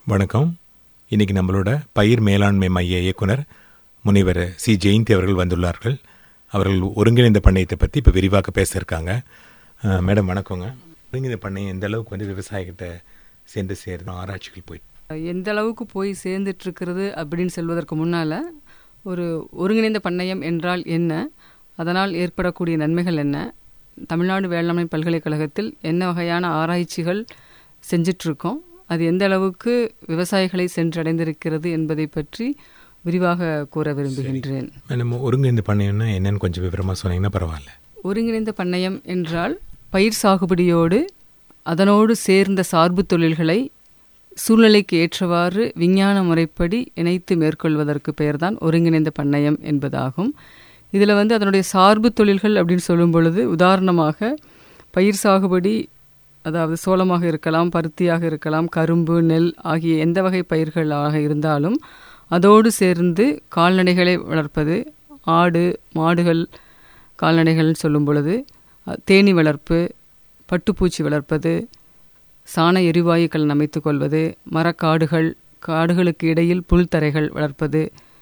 வணக்கம் இன்னைக்கு நம்மளோட பயிர் மேலாண்மை மைய இயக்குனர் முனைவர் சி ஜெயந்தி அவர்கள் வந்துள்ளார்கள் அவர்கள் ஒருங்கிணைந்த பண்ணையத்தை பற்றி இப்போ விரிவாக பேச இருக்காங்க அஹ், மேடம் வணக்கங்க ஒருங்கிணைந்த பண்ணையம் எந்த அளவுக்கு வந்து விவசாயிகிட்ட சென்று சேருது ஆராய்ச்சிகள் போயிட்டு எந்த அளவுக்கு போய் சேர்ந்துட்டு இருக்கிறது அப்படின்னு சொல்வதற்கு முன்னால் ஒரு ஒருங்கிணைந்த பண்ணையம் என்றால் என்ன அதனால் ஏற்படக்கூடிய நன்மைகள் என்ன தமிழ்நாடு வேளாண்மை பல்கலைக்கழகத்தில் என்ன வகையான ஆராய்ச்சிகள் செஞ்சிட்ருக்கோம் அது எந்த அளவுக்கு விவசாயிகளை சென்றடைந்திருக்கிறது என்பதை பற்றி விரிவாக கூற விரும்புகின்றேன் நம்ம ஒருங்கிணைந்த பண்ணையம்னா என்னன்னு கொஞ்சம் விவரமாக சொன்னீங்கன்னா பரவாயில்ல ஒருங்கிணைந்த பண்ணையம் என்றால் பயிர் சாகுபடியோடு அதனோடு சேர்ந்த சார்பு தொழில்களை சூழ்நிலைக்கு ஏற்றவாறு விஞ்ஞான முறைப்படி இணைத்து மேற்கொள்வதற்கு பெயர்தான் ஒருங்கிணைந்த பண்ணையம் என்பதாகும் இதில் வந்து அதனுடைய சார்பு தொழில்கள் அப்படின்னு சொல்லும் பொழுது உதாரணமாக பயிர் சாகுபடி அதாவது சோளமாக இருக்கலாம் பருத்தியாக இருக்கலாம் கரும்பு நெல் ஆகிய எந்த வகை பயிர்களாக இருந்தாலும் அதோடு சேர்ந்து கால்நடைகளை வளர்ப்பது ஆடு மாடுகள் கால்நடைகள்னு சொல்லும் பொழுது அஹ், தேனீ வளர்ப்பு பட்டுப்பூச்சி வளர்ப்பது சாண எரிவாயு கலன் அமைத்துக் கொள்வது மரக்காடுகள் காடுகளுக்கு இடையில் புல்தரைகள் வளர்ப்பது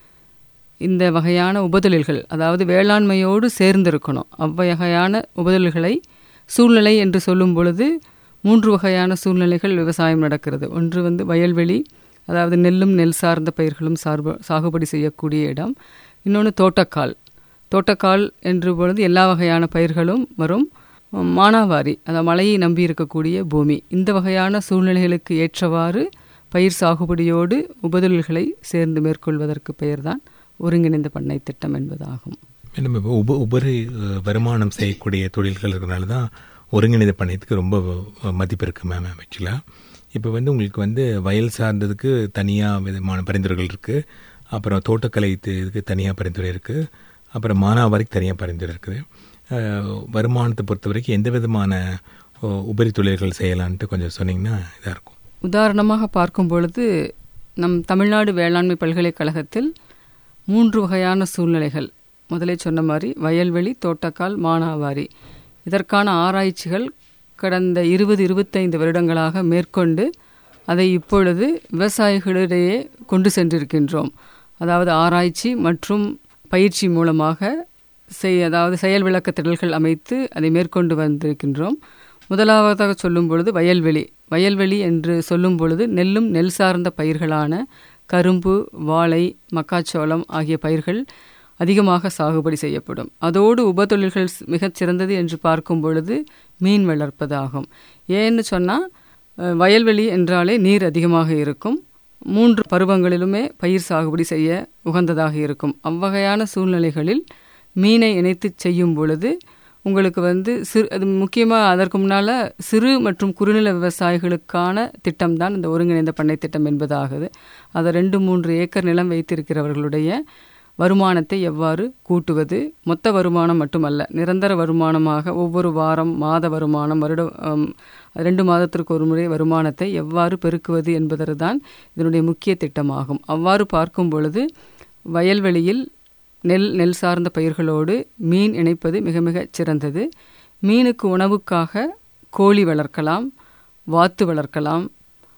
இந்த வகையான உபதொழில்கள் அதாவது வேளாண்மையோடு சேர்ந்திருக்கணும் அவ்வகையான உபதொழில்களை சூழ்நிலை என்று சொல்லும் பொழுது மூன்று வகையான சூழ்நிலைகள் விவசாயம் நடக்கிறது ஒன்று வந்து வயல்வெளி அதாவது நெல்லும் நெல் சார்ந்த பயிர்களும் சார்பு சாகுபடி செய்யக்கூடிய இடம் இன்னொன்று தோட்டக்கால் தோட்டக்கால் என்று பொழுது எல்லா வகையான பயிர்களும் வரும் மானாவாரி அதாவது மழையை நம்பி இருக்கக்கூடிய பூமி இந்த வகையான சூழ்நிலைகளுக்கு ஏற்றவாறு பயிர் சாகுபடியோடு உபதொழில்களை சேர்ந்து மேற்கொள்வதற்கு பெயர்தான் ஒருங்கிணைந்த பண்ணை திட்டம் என்பதாகும் நம்ம இப்போ உப உபரி அஹ், வருமானம் செய்யக்கூடிய தொழில்கள் இருக்கிறனால தான் ஒருங்கிணைந்த பண்ணையத்துக்கு ரொம்ப அஹ், மதிப்பு இருக்குது மேம் ஆக்சுவலாக இப்போ வந்து உங்களுக்கு வந்து வயல் சார்ந்ததுக்கு தனியாக விதமான பரிந்துரைகள் இருக்குது அப்புறம் தோட்டக்கலை இது- இதுக்கு தனியாக பரிந்துரை இருக்குது அப்புறம் மானாவாரிக்கு தனியாக பரிந்துரை இருக்குது அஹ், வருமானத்தை பொறுத்த வரைக்கும் எந்த விதமான அஹ், உபரி தொழில்கள் செய்யலான்ட்டு கொஞ்சம் சொன்னீங்கன்னா இதாக இருக்கும் உதாரணமாக பார்க்கும் பொழுது நம் தமிழ்நாடு வேளாண்மை பல்கலைக்கழகத்தில் மூன்று வகையான சூழ்நிலைகள் முதலே சொன்ன மாதிரி வயல்வெளி தோட்டக்கால் மானாவாரி இதற்கான ஆராய்ச்சிகள் கடந்த இருபது இருபத்தைந்து வருடங்களாக மேற்கொண்டு அதை இப்பொழுது விவசாயிகளிடையே கொண்டு சென்றிருக்கின்றோம் அதாவது ஆராய்ச்சி மற்றும் பயிற்சி மூலமாக செய் அதாவது செயல் விளக்க திடல்கள் அமைத்து அதை மேற்கொண்டு வந்திருக்கின்றோம் முதலாவதாக சொல்லும் பொழுது வயல்வெளி வயல்வெளி என்று சொல்லும் பொழுது நெல்லும் நெல் சார்ந்த பயிர்களான கரும்பு வாழை மக்காச்சோளம் ஆகிய பயிர்கள் அதிகமாக சாகுபடி செய்யப்படும் அதோடு உபதொழில்கள் ஸ்- மிகச் சிறந்தது என்று பார்க்கும் பொழுது மீன் வளர்ப்பதாகும் ஏன்னு சொன்னால் வயல்வெளி என்றாலே நீர் அதிகமாக இருக்கும் மூன்று பருவங்களிலுமே பயிர் சாகுபடி செய்ய உகந்ததாக இருக்கும் அவ்வகையான சூழ்நிலைகளில் மீனை இணைத்து செய்யும் பொழுது உங்களுக்கு வந்து சிறு அது முக்கியமாக அதற்கு முன்னால் சிறு மற்றும் குறுநில விவசாயிகளுக்கான திட்டம் தான் இந்த ஒருங்கிணைந்த பண்ணை திட்டம் என்பதாகுது அதை ரெண்டு மூன்று ஏக்கர் நிலம் வைத்திருக்கிறவர்களுடைய வருமானத்தை எவ்வாறு கூட்டுவது மொத்த வருமானம் மட்டுமல்ல நிரந்தர வருமானமாக ஒவ்வொரு வாரம் மாத வருமானம் வருட ஆம், ரெண்டு மாதத்திற்கு ஒரு முறை வருமானத்தை எவ்வாறு பெருக்குவது என்பது தான் இதனுடைய முக்கிய திட்டமாகும் அவ்வாறு பார்க்கும் பொழுது வயல்வெளியில் நெல் நெல் சார்ந்த பயிர்களோடு மீன் இணைப்பது மிக மிக சிறந்தது மீனுக்கு உணவுக்காக கோழி வளர்க்கலாம் வாத்து வளர்க்கலாம்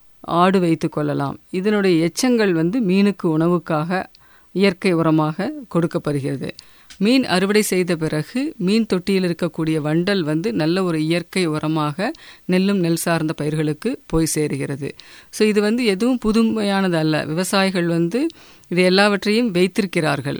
ஆடு வைத்து கொள்ளலாம் இதனுடைய எச்சங்கள் வந்து மீனுக்கு உணவுக்காக இயற்கை உரமாக கொடுக்கப்படுகிறது மீன் அறுவடை செய்த பிறகு மீன் தொட்டியில் இருக்கக்கூடிய வண்டல் வந்து நல்ல ஒரு இயற்கை உரமாக நெல்லும் நெல் சார்ந்த பயிர்களுக்கு போய் சேருகிறது ஸோ இது வந்து எதுவும் புதுமையானது அல்ல விவசாயிகள் வந்து இது எல்லாவற்றையும் வைத்திருக்கிறார்கள்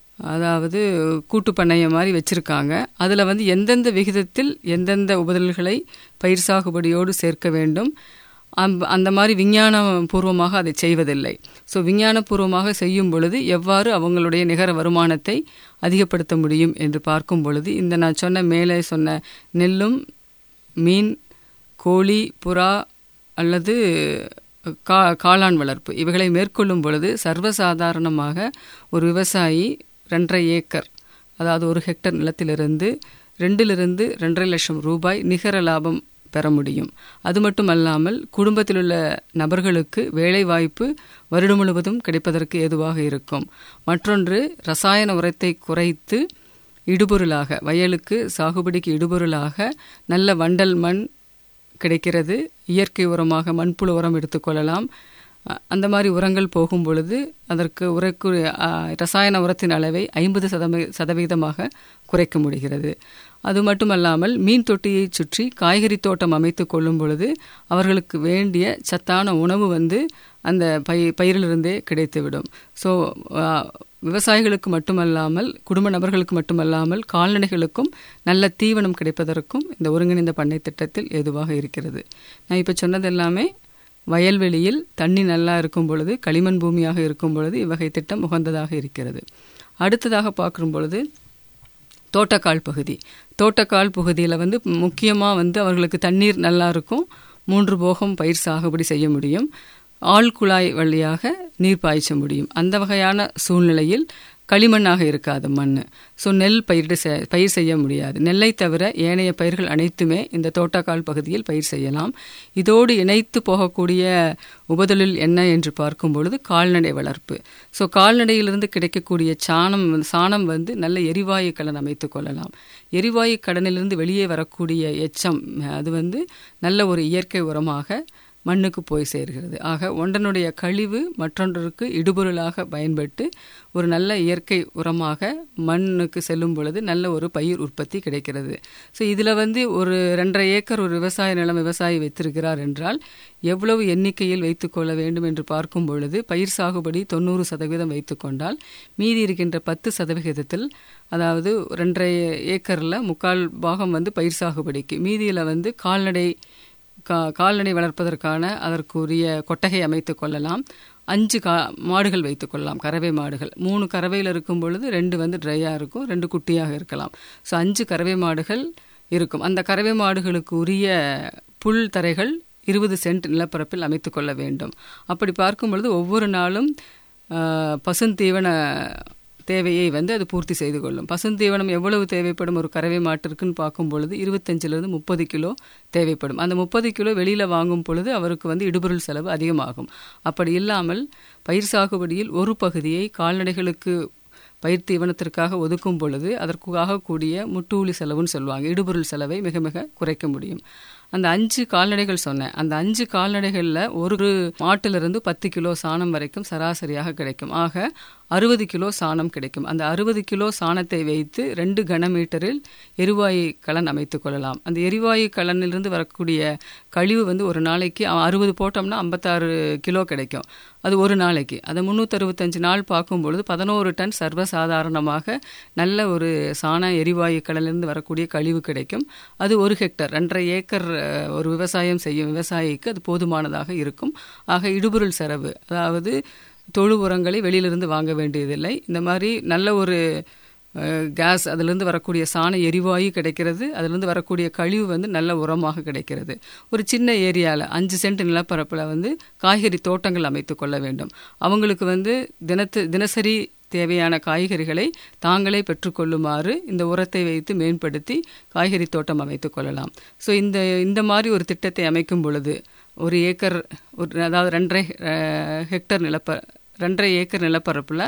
அதாவது கூட்டு பண்ணைய மாதிரி வச்சுருக்காங்க அதில் வந்து எந்தெந்த விகிதத்தில் எந்தெந்த உபதல்களை பயிர் சாகுபடியோடு சேர்க்க வேண்டும் அம்- அந்த மாதிரி விஞ்ஞான பூர்வமாக அதை செய்வதில்லை ஸோ விஞ்ஞானபூர்வமாக செய்யும் பொழுது எவ்வாறு அவங்களுடைய நிகர வருமானத்தை அதிகப்படுத்த முடியும் என்று பார்க்கும் பொழுது இந்த நான் சொன்ன மேலே சொன்ன நெல்லும் மீன் கோழி புறா அல்லது கா காளான் வளர்ப்பு இவைகளை மேற்கொள்ளும் பொழுது சர்வசாதாரணமாக ஒரு விவசாயி ரெண்டரை ஏக்கர் அதாவது ஒரு ஹெக்டர் நிலத்திலிருந்து ரெண்டிலிருந்து ரெண்டரை லட்சம் ரூபாய் நிகர லாபம் பெற முடியும் அது மட்டும் அல்லாமல் குடும்பத்தில் உள்ள நபர்களுக்கு வேலை வாய்ப்பு வருடம் முழுவதும் கிடைப்பதற்கு ஏதுவாக இருக்கும் மற்றொன்று ரசாயன உரத்தை குறைத்து இடுபொருளாக வயலுக்கு சாகுபடிக்கு இடுபொருளாக நல்ல வண்டல் மண் கிடைக்கிறது இயற்கை உரமாக மண்புழு உரம் எடுத்துக்கொள்ளலாம் அ- அந்த மாதிரி உரங்கள் போகும் பொழுது அதற்கு உரைக்குரிய அ, ரசாயன உரத்தின் அளவை ஐம்பது சதவீ சதவீதமாக குறைக்க முடிகிறது அது மட்டுமல்லாமல் மீன் தொட்டியை சுற்றி காய்கறி தோட்டம் அமைத்து கொள்ளும் பொழுது அவர்களுக்கு வேண்டிய சத்தான உணவு வந்து அந்த பை பயிரிலிருந்தே கிடைத்துவிடும் ஸோ விவசாயிகளுக்கு மட்டுமல்லாமல் குடும்ப நபர்களுக்கு மட்டுமல்லாமல் கால்நடைகளுக்கும் நல்ல தீவனம் கிடைப்பதற்கும் இந்த ஒருங்கிணைந்த பண்ணை திட்டத்தில் ஏதுவாக இருக்கிறது நான் இப்போ சொன்னது எல்லாமே வயல்வெளியில் தண்ணி நல்லா இருக்கும் பொழுது களிமண் பூமியாக இருக்கும் பொழுது இவ்வகை திட்டம் உகந்ததாக இருக்கிறது அடுத்ததாக பார்க்கும் பொழுது தோட்டக்கால் பகுதி தோட்டக்கால் பகுதியில் வந்து முக்கியமாக வந்து அவர்களுக்கு தண்ணீர் நல்லா இருக்கும் மூன்று போகம் பயிர் சாகுபடி செய்ய முடியும் ஆள் குழாய் வழியாக நீர் பாய்ச்ச முடியும் அந்த வகையான சூழ்நிலையில் களிமண்ணாக இருக்காது மண் ஸோ நெல் பயிரிட செ- பயிர் செய்ய முடியாது நெல்லை தவிர ஏனைய பயிர்கள் அனைத்துமே இந்த தோட்டக்கால் பகுதியில் பயிர் செய்யலாம் இதோடு இணைத்து போகக்கூடிய உபதொழில் என்ன என்று பார்க்கும் பொழுது கால்நடை வளர்ப்பு ஸோ கால்நடையிலிருந்து கிடைக்கக்கூடிய சாணம் வந்து- சாணம் வந்து நல்ல எரிவாயு கலன் அமைத்து கொள்ளலாம் எரிவாயு கடனிலிருந்து வெளியே வரக்கூடிய எச்சம் அது வந்து நல்ல ஒரு இயற்கை உரமாக மண்ணுக்கு போய் சேர்கிறது ஆக ஒன்றனுடைய கழிவு மற்றொன்றுக்கு இடுபொருளாக பயன்பட்டு ஒரு நல்ல இயற்கை உரமாக மண்ணுக்கு செல்லும் பொழுது நல்ல ஒரு பயிர் உற்பத்தி கிடைக்கிறது ஸோ இதில் வந்து ஒரு ரெண்டரை ஏக்கர் ஒரு விவசாய நிலம் விவசாயி வைத்திருக்கிறார் என்றால் எவ்வளவு எண்ணிக்கையில் வைத்துக்கொள்ள வேண்டும் என்று பார்க்கும் பொழுது பயிர் சாகுபடி தொண்ணூறு சதவீதம் வைத்துக்கொண்டால் மீதி இருக்கின்ற பத்து சதவிகிதத்தில் அதாவது ரெண்டரை ஏக்கரில் முக்கால் பாகம் வந்து பயிர் சாகுபடிக்கு மீதியில் வந்து கால்நடை கா கால்நடை வளர்ப்பதற்கான அதற்குரிய கொட்டகை அமைத்து கொள்ளலாம் அஞ்சு கா மாடுகள் வைத்துக் கொள்ளலாம் கறவை மாடுகள் மூணு கறவையில் இருக்கும் பொழுது ரெண்டு வந்து ட்ரையாக இருக்கும் ரெண்டு குட்டியாக இருக்கலாம் ஸோ அஞ்சு கறவை மாடுகள் இருக்கும் அந்த கறவை மாடுகளுக்கு உரிய புல் தரைகள் இருபது சென்ட் நிலப்பரப்பில் அமைத்து கொள்ள வேண்டும் அப்படி பார்க்கும் பொழுது ஒவ்வொரு நாளும் ஆஹ், பசுந்தீவன தேவையை வந்து அது பூர்த்தி செய்து கொள்ளும் பசுந்தீவனம் எவ்வளவு தேவைப்படும் ஒரு கறவை மாட்டிற்குன்னு பார்க்கும் பொழுது இருபத்தஞ்சிலிருந்து முப்பது கிலோ தேவைப்படும் அந்த முப்பது கிலோ வெளியில் வாங்கும் பொழுது அவருக்கு வந்து இடுபொருள் செலவு அதிகமாகும் அப்படி இல்லாமல் பயிர் சாகுபடியில் ஒரு பகுதியை கால்நடைகளுக்கு பயிர் தீவனத்திற்காக ஒதுக்கும் பொழுது அதற்கு ஆகக்கூடிய முட்டூலி செலவுன்னு சொல்லுவாங்க இடுபொருள் செலவை மிக மிக குறைக்க முடியும் அந்த அஞ்சு கால்நடைகள் சொன்னேன் அந்த அஞ்சு கால்நடைகளில் ஒரு மாட்டிலிருந்து பத்து கிலோ சாணம் வரைக்கும் சராசரியாக கிடைக்கும் ஆக அறுபது கிலோ சாணம் கிடைக்கும் அந்த அறுபது கிலோ சாணத்தை வைத்து ரெண்டு கனமீட்டரில் எரிவாயு கலன் அமைத்து கொள்ளலாம் அந்த எரிவாயு கலனிலிருந்து வரக்கூடிய கழிவு வந்து ஒரு நாளைக்கு அறுபது போட்டோம்னா ஐம்பத்தாறு கிலோ கிடைக்கும் அது ஒரு நாளைக்கு அதை முந்நூற்றறுபத்தஞ்சு நாள் பார்க்கும் பொழுது பதினோரு டன் சர்வசாதாரணமாக நல்ல ஒரு சாண எரிவாயு கடலிருந்து வரக்கூடிய கழிவு கிடைக்கும் அது ஒரு ஹெக்டர் ரெண்டரை ஏக்கர் அஹ், ஒரு விவசாயம் செய்யும் விவசாயிக்கு அது போதுமானதாக இருக்கும் ஆக இடுபொருள் செலவு அதாவது தொழு உரங்களை வெளியிலிருந்து வாங்க வேண்டியதில்லை இந்த மாதிரி நல்ல ஒரு அஹ், கேஸ் அதிலிருந்து வரக்கூடிய சாண எரிவாயு கிடைக்கிறது அதிலிருந்து வரக்கூடிய கழிவு வந்து நல்ல உரமாக கிடைக்கிறது ஒரு சின்ன ஏரியாவில் அஞ்சு சென்ட் நிலப்பரப்பில் வந்து காய்கறி தோட்டங்கள் அமைத்து கொள்ள வேண்டும் அவங்களுக்கு வந்து தினத்து தினசரி தேவையான காய்கறிகளை தாங்களே பெற்றுக்கொள்ளுமாறு இந்த உரத்தை வைத்து மேம்படுத்தி காய்கறி தோட்டம் அமைத்து கொள்ளலாம் ஸோ இந்த இந்த மாதிரி ஒரு திட்டத்தை அமைக்கும் பொழுது ஒரு ஏக்கர் ஒரு அதாவது ரெண்டரை அஹ், ஹெக்டர் நிலப்ப ரெண்டரை ஏக்கர் நிலப்பரப்பில்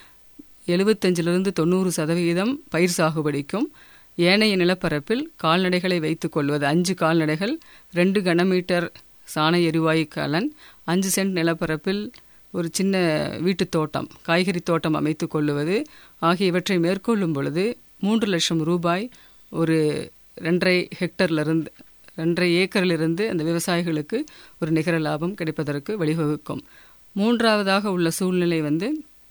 எழுபத்தஞ்சிலிருந்து தொண்ணூறு சதவிகிதம் பயிர் சாகுபடிக்கும் ஏனைய நிலப்பரப்பில் கால்நடைகளை வைத்துக் கொள்வது அஞ்சு கால்நடைகள் ரெண்டு கனமீட்டர் சாண எரிவாயு கலன் அஞ்சு சென்ட் நிலப்பரப்பில் ஒரு சின்ன வீட்டுத் தோட்டம் காய்கறி தோட்டம் அமைத்து கொள்ளுவது ஆகியவற்றை மேற்கொள்ளும் பொழுது மூன்று லட்சம் ரூபாய் ஒரு ரெண்டரை ஹெக்டர்லிருந்து ரெண்டரை ஏக்கரிலிருந்து அந்த விவசாயிகளுக்கு ஒரு நிகர லாபம் கிடைப்பதற்கு வழிவகுக்கும் மூன்றாவதாக உள்ள சூழ்நிலை வந்து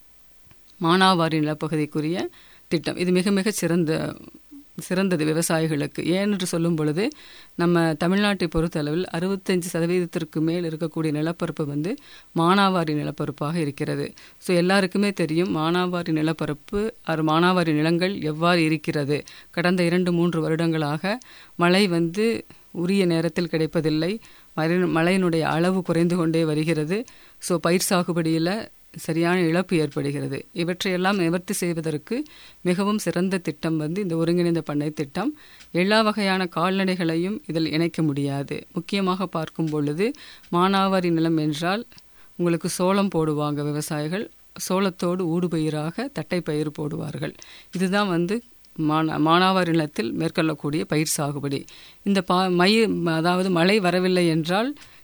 மானாவாரி நிலப்பகுதிக்குரிய திட்டம் இது மிக மிக சிறந்த சிறந்தது விவசாயிகளுக்கு ஏனென்று சொல்லும் பொழுது நம்ம தமிழ்நாட்டை பொறுத்தளவில் அறுபத்தஞ்சு சதவீதத்திற்கு மேல் இருக்கக்கூடிய நிலப்பரப்பு வந்து மானாவாரி நிலப்பரப்பாக இருக்கிறது ஸோ எல்லாருக்குமே தெரியும் மானாவாரி நிலப்பரப்பு அது மானாவாரி நிலங்கள் எவ்வாறு இருக்கிறது கடந்த இரண்டு மூன்று வருடங்களாக மழை வந்து உரிய நேரத்தில் கிடைப்பதில்லை மழை மழையினுடைய அளவு குறைந்து கொண்டே வருகிறது ஸோ பயிர் சாகுபடியில் சரியான இழப்பு ஏற்படுகிறது இவற்றையெல்லாம் நிவர்த்தி செய்வதற்கு மிகவும் சிறந்த திட்டம் வந்து இந்த ஒருங்கிணைந்த பண்ணை திட்டம் எல்லா வகையான கால்நடைகளையும் இதில் இணைக்க முடியாது முக்கியமாக பார்க்கும் பொழுது மானாவாரி நிலம் என்றால் உங்களுக்கு சோளம் போடுவாங்க விவசாயிகள் சோளத்தோடு ஊடுபயிராக தட்டைப்பயிர் போடுவார்கள் இதுதான் வந்து மானா மானாவாரி நிலத்தில் மேற்கொள்ளக்கூடிய பயிர் சாகுபடி இந்த பா மை அதாவது மழை வரவில்லை என்றால்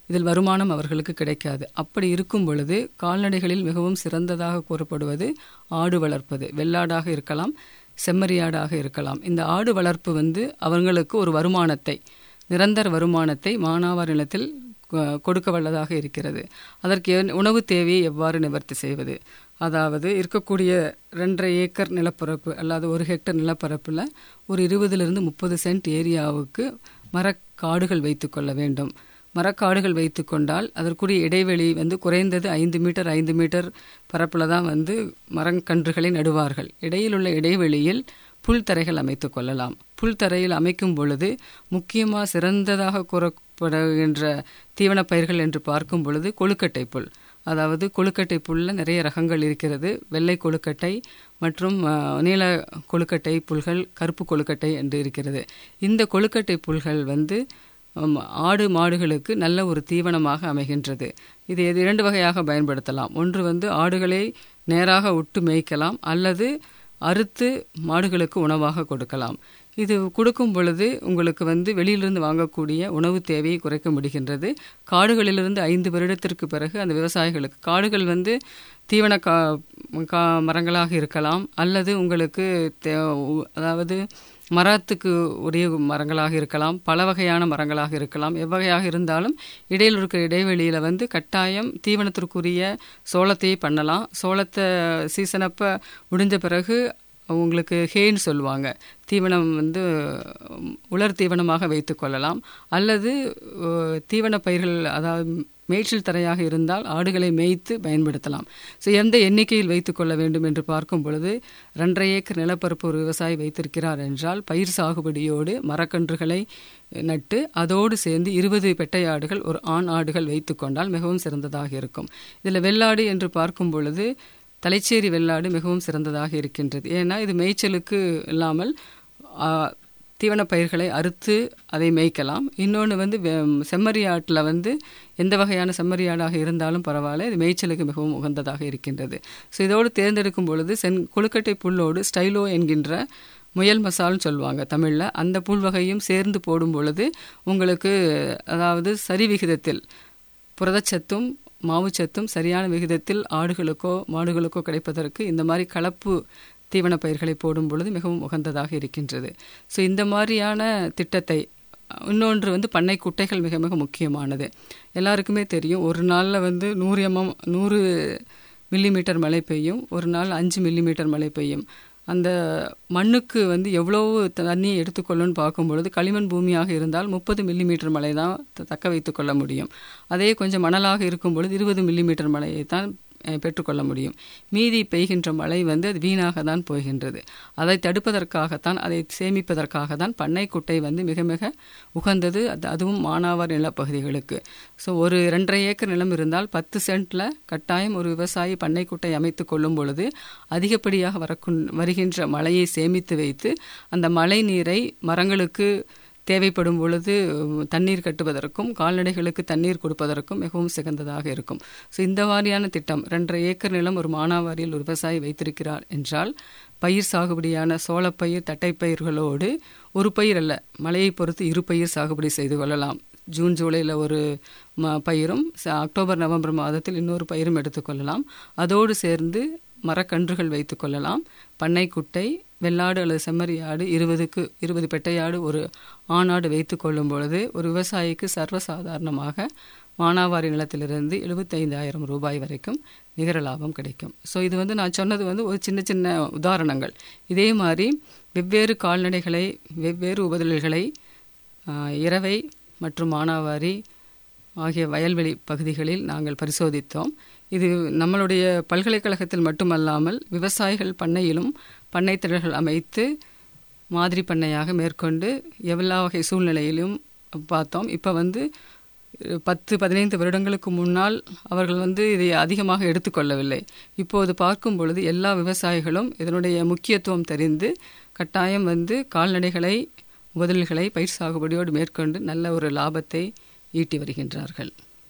இதில் வருமானம் அவர்களுக்கு கிடைக்காது அப்படி இருக்கும் பொழுது கால்நடைகளில் மிகவும் சிறந்ததாக கூறப்படுவது ஆடு வளர்ப்பது வெள்ளாடாக இருக்கலாம் செம்மறியாடாக இருக்கலாம் இந்த ஆடு வளர்ப்பு வந்து அவங்களுக்கு ஒரு வருமானத்தை நிரந்தர வருமானத்தை மானாவார் நிலத்தில் கொ- கொடுக்க வல்லதாக இருக்கிறது அதற்கு என்- உணவு தேவையை எவ்வாறு நிவர்த்தி செய்வது அதாவது இருக்கக்கூடிய ரெண்டரை ஏக்கர் நிலப்பரப்பு அல்லாது ஒரு ஹெக்டர் நிலப்பரப்பில் ஒரு இருபதிலிருந்து முப்பது சென்ட் ஏரியாவுக்கு மரக்காடுகள் வைத்து கொள்ள வேண்டும் மரக்காடுகள் வைத்து கொண்டால் அதற்குரிய இடைவெளி வந்து குறைந்தது ஐந்து மீட்டர் ஐந்து மீட்டர் பரப்பில் தான் வந்து மரக்கன்றுகளை நடுவார்கள் இடையில் உள்ள இடைவெளியில் புல்தரைகள் அமைத்து கொள்ளலாம் புல்தரையில் அமைக்கும் பொழுது முக்கியமாக சிறந்ததாக கூறப்படுகின்ற தீவனப் பயிர்கள் என்று பார்க்கும் பொழுது கொழுக்கட்டை புல் அதாவது கொழுக்கட்டை புல்லில் நிறைய ரகங்கள் இருக்கிறது வெள்ளை கொழுக்கட்டை மற்றும் அஹ், நீல கொழுக்கட்டை புல்கள் கருப்பு கொழுக்கட்டை என்று இருக்கிறது இந்த கொழுக்கட்டை புல்கள் வந்து ஆம், ஆடு மாடுகளுக்கு நல்ல ஒரு தீவனமாக அமைகின்றது இது இது இரண்டு வகையாக பயன்படுத்தலாம் ஒன்று வந்து ஆடுகளை நேராக விட்டு மேய்க்கலாம் அல்லது அறுத்து மாடுகளுக்கு உணவாக கொடுக்கலாம் இது கொடுக்கும் பொழுது உங்களுக்கு வந்து வெளியிலிருந்து வாங்கக்கூடிய உணவு தேவையை குறைக்க முடிகின்றது காடுகளிலிருந்து ஐந்து வருடத்திற்கு பிறகு அந்த விவசாயிகளுக்கு காடுகள் வந்து தீவன கா கா மரங்களாக இருக்கலாம் அல்லது உங்களுக்கு தே- உ- அதாவது மரத்துக்கு உரிய மரங்களாக இருக்கலாம் பல வகையான மரங்களாக இருக்கலாம் எவ்வகையாக இருந்தாலும் இடையில் இருக்கிற இடைவெளியில் வந்து கட்டாயம் தீவனத்திற்குரிய சோளத்தையே பண்ணலாம் சோளத்தை சீசனப்போ முடிஞ்ச பிறகு உங்களுக்கு ஹேன்னு சொல்லுவாங்க தீவனம் வந்து உம், உலர் தீவனமாக வைத்து கொள்ளலாம் அல்லது அஹ், தீவன பயிர்கள் அதாவது மேய்ச்சல் தரையாக இருந்தால் ஆடுகளை மேய்த்து பயன்படுத்தலாம் ஸோ எந்த எண்ணிக்கையில் வைத்துக் கொள்ள வேண்டும் என்று பார்க்கும் பொழுது ரெண்டரை ஏக்கர் நிலப்பரப்பு ஒரு விவசாயி வைத்திருக்கிறார் என்றால் பயிர் சாகுபடியோடு மரக்கன்றுகளை நட்டு அதோடு சேர்ந்து இருபது பெட்டை ஆடுகள் ஒரு ஆண் ஆடுகள் வைத்துக் கொண்டால் மிகவும் சிறந்ததாக இருக்கும் இதில் வெள்ளாடு என்று பார்க்கும் பொழுது தலைச்சேரி வெள்ளாடு மிகவும் சிறந்ததாக இருக்கின்றது ஏன்னா இது மேய்ச்சலுக்கு இல்லாமல் ஆ, தீவனப் பயிர்களை அறுத்து அதை மேய்க்கலாம் இன்னொன்று வந்து வெ- செம்மறி ஆட்டில் வந்து எந்த வகையான செம்மறி ஆடாக இருந்தாலும் பரவாயில்ல இது மேய்ச்சலுக்கு மிகவும் உகந்ததாக இருக்கின்றது ஸோ இதோடு தேர்ந்தெடுக்கும் பொழுது சென் கொழுக்கட்டை புல்லோடு ஸ்டைலோ என்கின்ற முயல் மசால்னு சொல்லுவாங்க தமிழில் அந்த புல் வகையும் சேர்ந்து போடும் பொழுது உங்களுக்கு அதாவது சரி விகிதத்தில் புரதச்சத்தும் மாவுச்சத்தும் சரியான விகிதத்தில் ஆடுகளுக்கோ மாடுகளுக்கோ கிடைப்பதற்கு இந்த மாதிரி கலப்பு தீவன பயிர்களை போடும் பொழுது மிகவும் உகந்ததாக இருக்கின்றது ஸோ இந்த மாதிரியான திட்டத்தை இன்னொன்று வந்து பண்ணை குட்டைகள் மிக மிக முக்கியமானது எல்லாருக்குமே தெரியும் ஒரு நாளில் வந்து நூறு எம்எம் நூறு மில்லிமீட்டர் மழை பெய்யும் ஒரு நாள் அஞ்சு மில்லிமீட்டர் மழை பெய்யும் அந்த மண்ணுக்கு வந்து எவ்வளவு தண்ணியை எடுத்துக்கொள்ளும்னு பார்க்கும் பொழுது களிமண் பூமியாக இருந்தால் முப்பது மில்லிமீட்டர் மழை தான் த- தக்க வைத்துக் கொள்ள முடியும் அதே கொஞ்சம் மணலாக இருக்கும் பொழுது இருபது மில்லிமீட்டர் மழையை தான் அஹ், பெற்றுக்கொள்ள முடியும் மீதி பெய்கின்ற மழை வந்து அது வீணாக தான் போகின்றது அதை தடுப்பதற்காகத்தான் அதை சேமிப்பதற்காக தான் பண்ணை குட்டை வந்து மிக மிக உகந்தது அது அதுவும் மானாவார் நிலப்பகுதிகளுக்கு ஸோ ஒரு ரெண்டரை ஏக்கர் நிலம் இருந்தால் பத்து சென்ட்ல கட்டாயம் ஒரு விவசாயி பண்ணை குட்டை அமைத்து கொள்ளும் பொழுது அதிகப்படியாக வரக்கும் வருகின்ற மழையை சேமித்து வைத்து அந்த மழை நீரை மரங்களுக்கு தேவைப்படும் பொழுது உம், தண்ணீர் கட்டுவதற்கும் கால்நடைகளுக்கு தண்ணீர் கொடுப்பதற்கும் மிகவும் சிறந்ததாக இருக்கும் ஸோ இந்த மாதிரியான திட்டம் ரெண்டரை ஏக்கர் நிலம் ஒரு மானாவாரியில் ஒரு விவசாயி வைத்திருக்கிறார் என்றால் பயிர் சாகுபடியான சோளப்பயிர் தட்டைப்பயிர்களோடு ஒரு பயிர் அல்ல மழையை பொறுத்து இரு பயிர் சாகுபடி செய்து கொள்ளலாம் ஜூன் ஜூலையில் ஒரு ம பயிரும் ச- அக்டோபர் நவம்பர் மாதத்தில் இன்னொரு பயிரும் எடுத்துக்கொள்ளலாம் அதோடு சேர்ந்து மரக்கன்றுகள் வைத்துக் கொள்ளலாம் பண்ணைக்குட்டை வெள்ளாடு அல்லது செம்மறி ஆடு இருபதுக்கு இருபது பெட்டையாடு ஒரு ஆணாடு வைத்துக் கொள்ளும் பொழுது ஒரு விவசாயிக்கு சர்வசாதாரணமாக மானாவாரி நிலத்திலிருந்து எழுபத்தைந்தாயிரம் ரூபாய் வரைக்கும் நிகர லாபம் கிடைக்கும் ஸோ இது வந்து நான் சொன்னது வந்து ஒரு சின்ன சின்ன உதாரணங்கள் இதே மாதிரி வெவ்வேறு கால்நடைகளை வெவ்வேறு உபதொழில்களை ஆஹ், இரவை மற்றும் மானாவாரி ஆகிய வயல்வெளி பகுதிகளில் நாங்கள் பரிசோதித்தோம் இது நம்மளுடைய பல்கலைக்கழகத்தில் மட்டுமல்லாமல் விவசாயிகள் பண்ணையிலும் பண்ணைத்திடல்கள் அமைத்து மாதிரி பண்ணையாக மேற்கொண்டு எல்லா வகை சூழ்நிலையிலும் பார்த்தோம் இப்போ வந்து அஹ், பத்து பதினைந்து வருடங்களுக்கு முன்னால் அவர்கள் வந்து இதை அதிகமாக எடுத்துக்கொள்ளவில்லை இப்போது பார்க்கும் பொழுது எல்லா விவசாயிகளும் இதனுடைய முக்கியத்துவம் தெரிந்து கட்டாயம் வந்து கால்நடைகளை முதலீடுகளை பயிர் சாகுபடியோடு மேற்கொண்டு நல்ல ஒரு லாபத்தை ஈட்டி வருகின்றார்கள்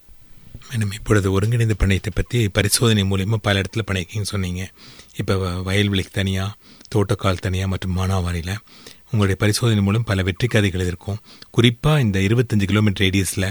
மேடம் இப்பொழுது ஒருங்கிணைந்த பண்ணையத்தை பற்றி பரிசோதனை மூலியமாக பல இடத்துல பண்ணியிருக்கீங்கன்னு சொன்னீங்க இப்போ வ- வயல்வெளிக்கு தனியாக தோட்டக்கால் தனியாக மற்றும் மானாவாரியில் உங்களுடைய பரிசோதனை மூலம் பல வெற்றி கதைகள் இருக்கும் குறிப்பாக இந்த இருபத்தஞ்சு கிலோமீட்டர் ரேடியஸில்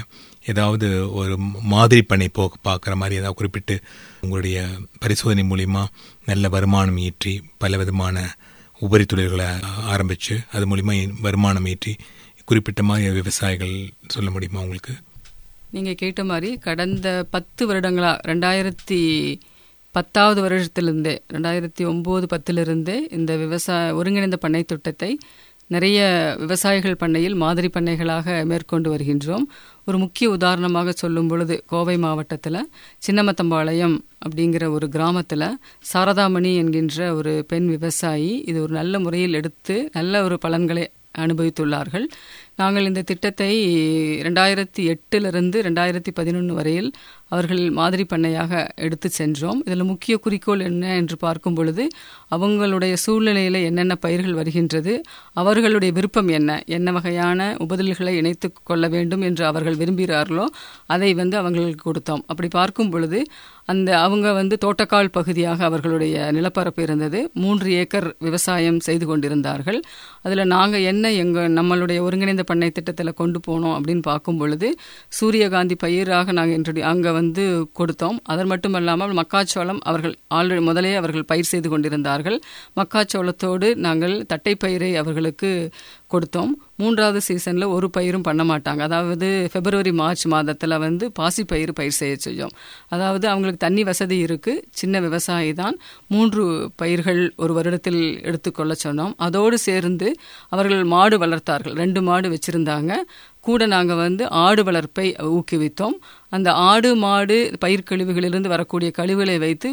ஏதாவது ஒரு மாதிரி பண்ணி போக பார்க்குற மாதிரி ஏதாவது குறிப்பிட்டு உங்களுடைய பரிசோதனை மூலிமா நல்ல வருமானம் ஈற்றி பல விதமான உபரி தொழில்களை ஆரம்பித்து அது மூலிமா வருமானம் ஈற்றி குறிப்பிட்ட மாதிரி விவசாயிகள் சொல்ல முடியுமா உங்களுக்கு நீங்கள் கேட்ட மாதிரி கடந்த பத்து வருடங்களா ரெண்டாயிரத்தி பத்தாவது வருஷத்திலிருந்தே ரெண்டாயிரத்தி ஒம்பது பத்திலிருந்தே இந்த விவசாய ஒருங்கிணைந்த பண்ணை திட்டத்தை நிறைய விவசாயிகள் பண்ணையில் மாதிரி பண்ணைகளாக மேற்கொண்டு வருகின்றோம் ஒரு முக்கிய உதாரணமாக சொல்லும் பொழுது கோவை மாவட்டத்தில் சின்னமத்தம்பாளையம் அப்படிங்கிற ஒரு கிராமத்தில் சாரதாமணி என்கின்ற ஒரு பெண் விவசாயி இது ஒரு நல்ல முறையில் எடுத்து நல்ல ஒரு பலன்களை அனுபவித்துள்ளார்கள் நாங்கள் இந்த திட்டத்தை ரெண்டாயிரத்தி எட்டிலிருந்து ரெண்டாயிரத்தி பதினொன்று வரையில் அவர்கள் மாதிரி பண்ணையாக எடுத்து சென்றோம் இதில் முக்கிய குறிக்கோள் என்ன என்று பார்க்கும் பொழுது அவங்களுடைய சூழ்நிலையில் என்னென்ன பயிர்கள் வருகின்றது அவர்களுடைய விருப்பம் என்ன என்ன வகையான உபதில்களை இணைத்து கொள்ள வேண்டும் என்று அவர்கள் விரும்புகிறார்களோ அதை வந்து அவங்களுக்கு கொடுத்தோம் அப்படி பார்க்கும் பொழுது அந்த அவங்க வந்து தோட்டக்கால் பகுதியாக அவர்களுடைய நிலப்பரப்பு இருந்தது மூன்று ஏக்கர் விவசாயம் செய்து கொண்டிருந்தார்கள் அதில் நாங்கள் என்ன எங்கள் நம்மளுடைய ஒருங்கிணைந்த பண்ணை திட்டத்தில் கொண்டு போனோம் அப்படின்னு பார்க்கும் பொழுது சூரியகாந்தி பயிராக நாங்கள் இன்ட்ரடி அங்கே வந்து கொடுத்தோம் அது மட்டும் இல்லாமல் மக்காச்சோளம் அவர்கள் ஆல்ரெடி முதலே அவர்கள் பயிர் செய்து கொண்டிருந்தார்கள் மக்காச்சோளத்தோடு நாங்கள் தட்டைப்பயிரை அவர்களுக்கு கொடுத்தோம் மூன்றாவது சீசனில் ஒரு பயிரும் பண்ண மாட்டாங்க அதாவது பிப்ரவரி மார்ச் மாதத்தில் வந்து பாசிப்பயிர் பயிர் செய்ய செய்யும் அதாவது அவங்களுக்கு தண்ணி வசதி இருக்குது சின்ன விவசாயி தான் மூன்று பயிர்கள் ஒரு வருடத்தில் எடுத்துக்கொள்ள சொன்னோம் அதோடு சேர்ந்து அவர்கள் மாடு வளர்த்தார்கள் ரெண்டு மாடு வச்சுருந்தாங்க கூட நாங்கள் வந்து ஆடு வளர்ப்பை ஊக்குவித்தோம் அந்த ஆடு மாடு பயிர் கழிவுகளிலிருந்து வரக்கூடிய கழிவுகளை வைத்து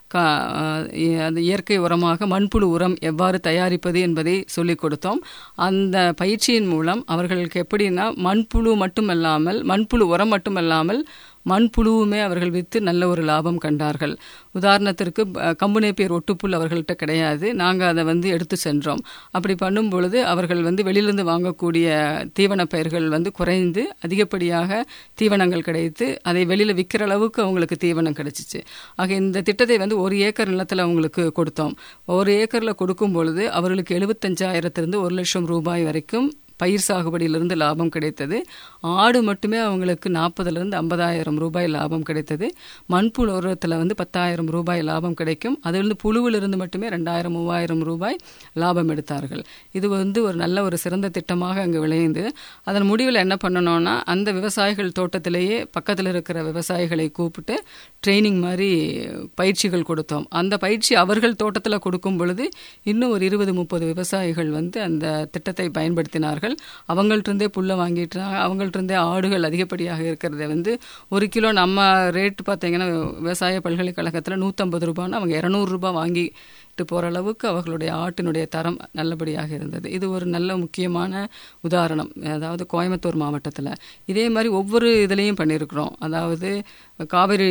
அந்த இயற்கை உரமாக மண்புழு உரம் எவ்வாறு தயாரிப்பது என்பதை சொல்லிக் கொடுத்தோம் அந்த பயிற்சியின் மூலம் அவர்களுக்கு எப்படின்னா மண்புழு மட்டுமல்லாமல் மண்புழு உரம் மட்டுமல்லாமல் மண்புழுவுமே அவர்கள் விற்று நல்ல ஒரு லாபம் கண்டார்கள் உதாரணத்திற்கு கம்புனேப்பியர் ஒட்டுப்புல் அவர்கள்ட்ட கிடையாது நாங்கள் அதை வந்து எடுத்து சென்றோம் அப்படி பண்ணும் பொழுது அவர்கள் வந்து வெளியிலிருந்து வாங்கக்கூடிய தீவன பயிர்கள் வந்து குறைந்து அதிகப்படியாக தீவனங்கள் கிடைத்து அதை வெளியில் விற்கிற அளவுக்கு அவங்களுக்கு தீவனம் கிடைச்சிச்சு ஆக இந்த திட்டத்தை வந்து ஒரு ஏக்கர் நிலத்தில் அவங்களுக்கு கொடுத்தோம் ஒரு ஏக்கரில் கொடுக்கும் பொழுது அவர்களுக்கு எழுபத்தஞ்சாயிரத்திலிருந்து ஒரு லட்சம் ரூபாய் வரைக்கும் பயிர் சாகுபடியிலிருந்து லாபம் கிடைத்தது ஆடு மட்டுமே அவங்களுக்கு நாற்பதுலேருந்து ஐம்பதாயிரம் ரூபாய் லாபம் கிடைத்தது மண்புழு உரத்தில் வந்து பத்தாயிரம் ரூபாய் லாபம் கிடைக்கும் அதிலிருந்து புழுவிலிருந்து மட்டுமே ரெண்டாயிரம் மூவாயிரம் ரூபாய் லாபம் எடுத்தார்கள் இது வந்து ஒரு நல்ல ஒரு சிறந்த திட்டமாக அங்கே விளைந்து அதன் முடிவில் என்ன பண்ணணும்னா அந்த விவசாயிகள் தோட்டத்திலேயே பக்கத்தில் இருக்கிற விவசாயிகளை கூப்பிட்டு ட்ரைனிங் மாதிரி பயிற்சிகள் கொடுத்தோம் அந்த பயிற்சி அவர்கள் தோட்டத்தில் கொடுக்கும் பொழுது இன்னும் ஒரு இருபது முப்பது விவசாயிகள் வந்து அந்த திட்டத்தை பயன்படுத்தினார்கள் அவங்கள்ட்டிருந்தே புல்லை வாங்கிட்டாங்க அவங்கள்ட்டிருந்தே ஆடுகள் அதிகப்படியாக இருக்கிறத வந்து ஒரு கிலோ நம்ம ரேட் பார்த்தீங்கன்னா விவசாய பல்கலைக்கழகத்தில் நூற்றம்பது ரூபான்னு அவங்க இரநூறுபா வாங்கி போகிற அளவுக்கு அவர்களுடைய ஆட்டினுடைய தரம் நல்லபடியாக இருந்தது இது ஒரு நல்ல முக்கியமான உதாரணம் அதாவது கோயம்புத்தூர் மாவட்டத்தில் இதே மாதிரி ஒவ்வொரு இதுலேயும் பண்ணியிருக்கிறோம் அதாவது காவிரி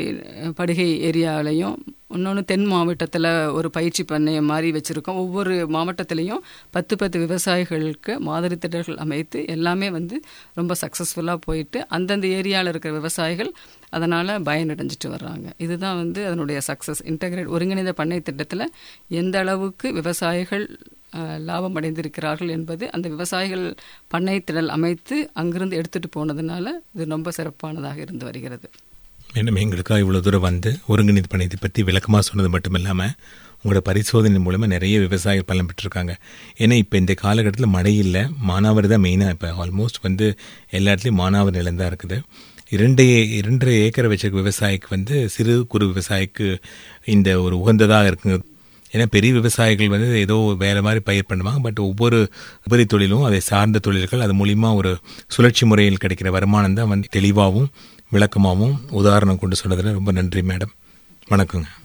படுகை ஏரியாவிலையும் இன்னொன்று தென் மாவட்டத்தில் ஒரு பயிற்சி பண்ணைய மாதிரி வச்சுருக்கோம் ஒவ்வொரு மாவட்டத்திலையும் பத்து பத்து விவசாயிகளுக்கு மாதிரி திட்டங்கள் அமைத்து எல்லாமே வந்து ரொம்ப சக்ஸஸ்ஃபுல்லாக போயிட்டு அந்தந்த ஏரியாவில் இருக்கிற விவசாயிகள் அதனால் பயனடைஞ்சிட்டு வர்றாங்க இதுதான் வந்து அதனுடைய சக்ஸஸ் இன்டகிரேட் ஒருங்கிணைந்த பண்ணை திட்டத்தில் எந்த அளவுக்கு விவசாயிகள் லாபம் அடைந்திருக்கிறார்கள் என்பது அந்த விவசாயிகள் பண்ணை திடல் அமைத்து அங்கிருந்து எடுத்துகிட்டு போனதுனால இது ரொம்ப சிறப்பானதாக இருந்து வருகிறது மேடம் எங்களுக்காக இவ்வளோ தூரம் வந்து ஒருங்கிணைந்த பண்ணையத்தை பற்றி விளக்கமாக சொன்னது மட்டும் இல்லாமல் உங்களோட பரிசோதனை மூலமாக நிறைய விவசாயிகள் பலன் பெற்றிருக்காங்க ஏன்னா இப்போ இந்த காலகட்டத்தில் மழை இல்லை மானாவாரி தான் மெயினாக இப்போ ஆல்மோஸ்ட் வந்து எல்லா இடத்துலையும் மானாவாரி நிலம் தான் இருக்குது இரண்டு இரண்டரை ஏக்கரை வச்சிருக்க விவசாயிக்கு வந்து சிறு குறு விவசாயிக்கு இந்த ஒரு உகந்ததாக இருக்குங்க ஏன்னா பெரிய விவசாயிகள் வந்து ஏதோ வேறு மாதிரி பயிர் பண்ணுவாங்க பட் ஒவ்வொரு உபரி தொழிலும் அதை சார்ந்த தொழில்கள் அது மூலிமா ஒரு சுழற்சி முறையில் கிடைக்கிற வருமானம் தான் வந்து தெளிவாகவும் விளக்கமாகவும் உதாரணம் கொண்டு சொன்னதில் ரொம்ப நன்றி மேடம் வணக்கங்க